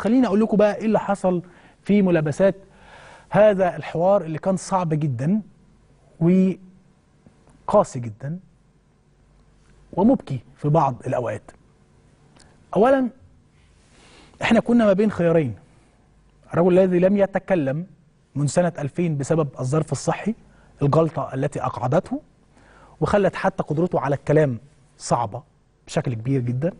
خليني اقول لكم بقى ايه اللي حصل في ملابسات هذا الحوار اللي كان صعب جدا وقاسي جدا ومبكي في بعض الاوقات اولا احنا كنا ما بين خيارين الرجل الذي لم يتكلم من سنة 2000 بسبب الظرف الصحي الجلطة التي أقعدته وخلت حتى قدرته على الكلام صعبة بشكل كبير جدا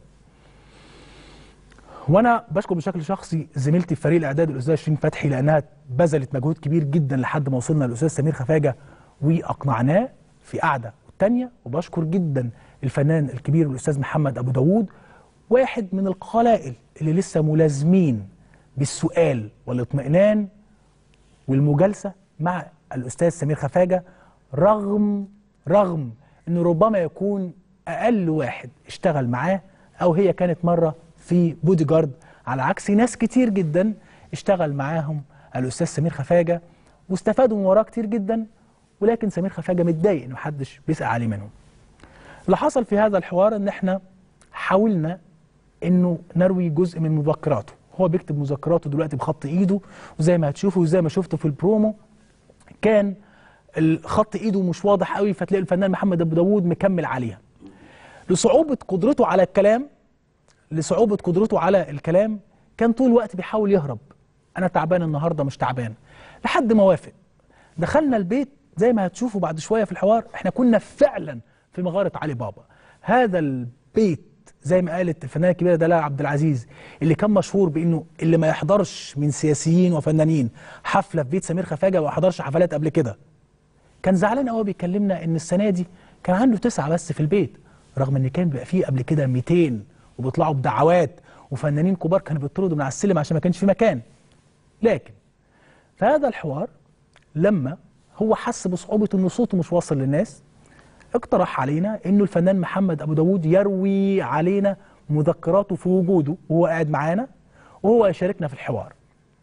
وانا بشكر بشكل شخصي زميلتي في فريق الاعداد الاستاذه شيرين فتحي لانها بذلت مجهود كبير جدا لحد ما وصلنا للاستاذ سمير خفاجه واقنعناه في قعده والتانيه وبشكر جدا الفنان الكبير الاستاذ محمد ابو داوود واحد من القلائل اللي لسه ملازمين بالسؤال والاطمئنان والمجالسه مع الاستاذ سمير خفاجه رغم رغم انه ربما يكون اقل واحد اشتغل معاه او هي كانت مره في بودي جارد على عكس ناس كتير جدا اشتغل معاهم الاستاذ سمير خفاجه واستفادوا من وراه كتير جدا ولكن سمير خفاجه متضايق ان محدش بيسال عليه منهم. اللي حصل في هذا الحوار ان احنا حاولنا انه نروي جزء من مذكراته، هو بيكتب مذكراته دلوقتي بخط ايده وزي ما هتشوفوا وزي ما شفتوا في البرومو كان خط ايده مش واضح قوي فتلاقي الفنان محمد ابو داوود مكمل عليها. لصعوبه قدرته على الكلام لصعوبة قدرته على الكلام كان طول الوقت بيحاول يهرب أنا تعبان النهاردة مش تعبان لحد ما وافق دخلنا البيت زي ما هتشوفوا بعد شوية في الحوار احنا كنا فعلا في مغارة علي بابا هذا البيت زي ما قالت الفنانة الكبيرة دلال عبد العزيز اللي كان مشهور بأنه اللي ما يحضرش من سياسيين وفنانين حفلة في بيت سمير خفاجة وما حضرش حفلات قبل كده كان زعلان قوي بيكلمنا ان السنة دي كان عنده تسعة بس في البيت رغم ان كان بيبقى فيه قبل كده 200 وبيطلعوا بدعوات وفنانين كبار كانوا بيطردوا من على السلم عشان ما كانش في مكان لكن في هذا الحوار لما هو حس بصعوبة ان صوته مش واصل للناس اقترح علينا انه الفنان محمد ابو داوود يروي علينا مذكراته في وجوده وهو قاعد معانا وهو يشاركنا في الحوار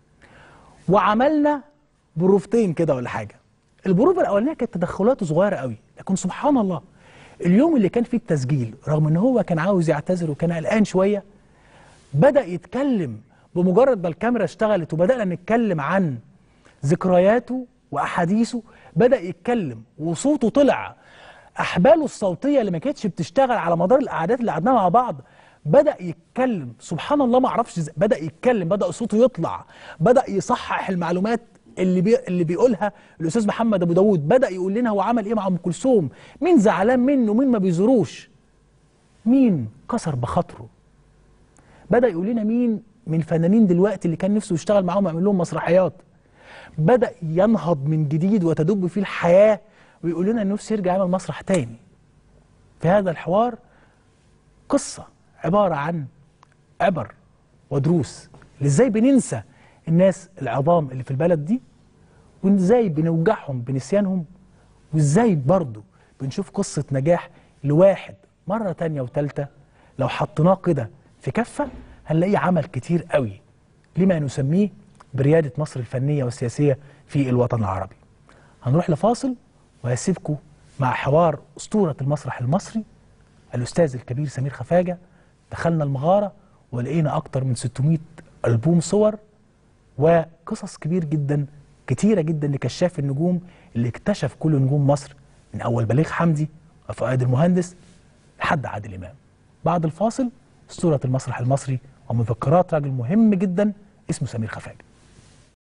وعملنا بروفتين كده ولا حاجه البروفه الاولانيه كانت تدخلاته صغيره قوي لكن سبحان الله اليوم اللي كان فيه التسجيل رغم ان هو كان عاوز يعتذر وكان قلقان شويه بدا يتكلم بمجرد ما الكاميرا اشتغلت وبدانا نتكلم عن ذكرياته واحاديثه بدا يتكلم وصوته طلع احباله الصوتيه اللي ما كانتش بتشتغل على مدار القعدات اللي قعدناها مع بعض بدا يتكلم سبحان الله ما اعرفش بدا يتكلم بدا صوته يطلع بدا يصحح المعلومات اللي بي اللي بيقولها الاستاذ محمد ابو داوود بدا يقول لنا هو عمل ايه مع ام كلثوم مين زعلان منه مين ما بيزوروش مين كسر بخاطره بدا يقول لنا مين من فنانين دلوقتي اللي كان نفسه يشتغل معاهم ويعمل لهم مسرحيات بدا ينهض من جديد وتدب فيه الحياه ويقول لنا انه نفسه يرجع يعمل مسرح تاني في هذا الحوار قصه عباره عن عبر ودروس ازاي بننسى الناس العظام اللي في البلد دي وازاي بنوجعهم بنسيانهم وازاي برضه بنشوف قصة نجاح لواحد مرة تانية وتالتة لو حطيناه كده في كفة هنلاقيه عمل كتير قوي لما نسميه بريادة مصر الفنية والسياسية في الوطن العربي هنروح لفاصل وهسيبكم مع حوار أسطورة المسرح المصري الأستاذ الكبير سمير خفاجة دخلنا المغارة ولقينا أكتر من 600 ألبوم صور وقصص كبير جدا كتيرة جدا لكشاف النجوم اللي اكتشف كل نجوم مصر من أول بليغ حمدي وفؤاد المهندس لحد عادل إمام بعد الفاصل أسطورة المسرح المصري ومذكرات راجل مهم جدا اسمه سمير خفاجة